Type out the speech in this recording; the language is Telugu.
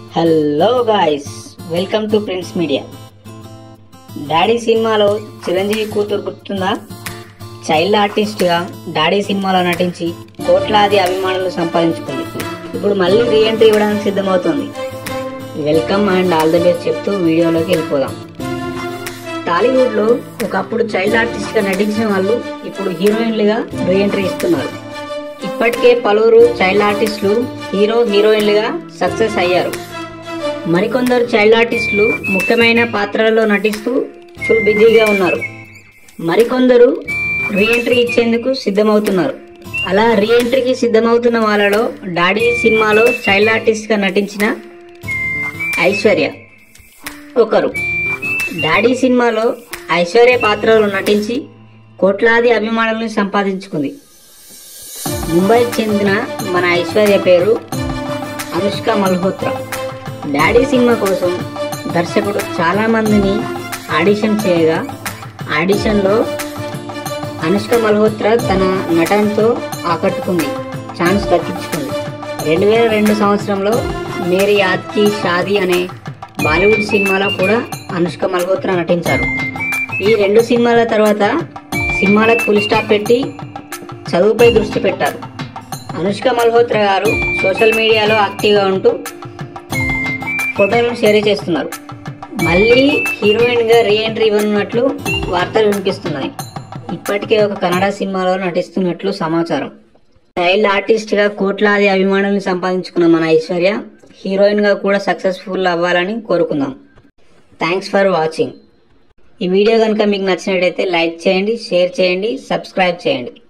hello guys welcome to prince media daddy సినిమాలో చిరంజీవి కూతురు గుర్తుందా చైల్డ్ ఆర్టిస్ట్గా డాడీ సినిమాలో నటించి కోట్లాది అభిమానులు సంపాదించుకుంది ఇప్పుడు మళ్ళీ రీఎంట్రీ ఇవ్వడానికి సిద్ధమవుతుంది welcome and all the best చెప్తూ వీడియోలోకి వెళ్ళిపోదాం టాలీవుడ్లో ఒకప్పుడు చైల్డ్ ఆర్టిస్ట్గా నటించిన వాళ్ళు ఇప్పుడు హీరోయిన్లుగా రీఎంట్రీ ఇస్తున్నారు ఇప్పటికే పలువురు చైల్డ్ ఆర్టిస్టులు హీరో హీరోయిన్లుగా సక్సెస్ అయ్యారు మరికొందరు చైల్డ్ ఆర్టిస్టులు ముఖ్యమైన పాత్రలలో నటిస్తూ ఫుల్ బిజీగా ఉన్నారు మరికొందరు రీఎంట్రీ ఇచ్చేందుకు సిద్ధమవుతున్నారు అలా రీఎంట్రీకి సిద్ధమవుతున్న వాళ్ళలో డాడీ సినిమాలో చైల్డ్ ఆర్టిస్ట్గా నటించిన ఐశ్వర్య ఒకరు డాడీ సినిమాలో ఐశ్వర్య పాత్రలో నటించి కోట్లాది అభిమానులను సంపాదించుకుంది ముంబైకి చెందిన మన ఐశ్వర్య పేరు అనుష్క మల్హోత్రా డాడీ సినిమా కోసం దర్శకుడు చాలా మందిని ఆడిషన్ చేయగా ఆడిషన్లో అనుష్క మల్హోత్రా తన నటనతో ఆకట్టుకుంది ఛాన్స్ దక్కించుకుంది రెండు వేల రెండు సంవత్సరంలో మేరీ యాద్కి షాదీ అనే బాలీవుడ్ సినిమాలో కూడా అనుష్క మల్హోత్రా నటించారు ఈ రెండు సినిమాల తర్వాత సినిమాలకు ఫుల్ స్టాప్ పెట్టి చదువుపై దృష్టి పెట్టారు అనుష్క మల్హోత్రా గారు సోషల్ మీడియాలో యాక్టివ్గా ఉంటూ ఫోటోలను షేర్ చేస్తున్నారు మళ్ళీ హీరోయిన్గా రీఎంట్రీ ఇవ్వనున్నట్లు వార్తలు వినిపిస్తున్నాయి ఇప్పటికే ఒక కన్నడ సినిమాలో నటిస్తున్నట్లు సమాచారం చైల్డ్ ఆర్టిస్ట్గా కోట్లాది అభిమానులను సంపాదించుకున్న మన ఐశ్వర్య హీరోయిన్గా కూడా సక్సెస్ఫుల్ అవ్వాలని కోరుకుందాం థ్యాంక్స్ ఫర్ వాచింగ్ ఈ వీడియో కనుక మీకు నచ్చినట్టయితే లైక్ చేయండి షేర్ చేయండి సబ్స్క్రైబ్ చేయండి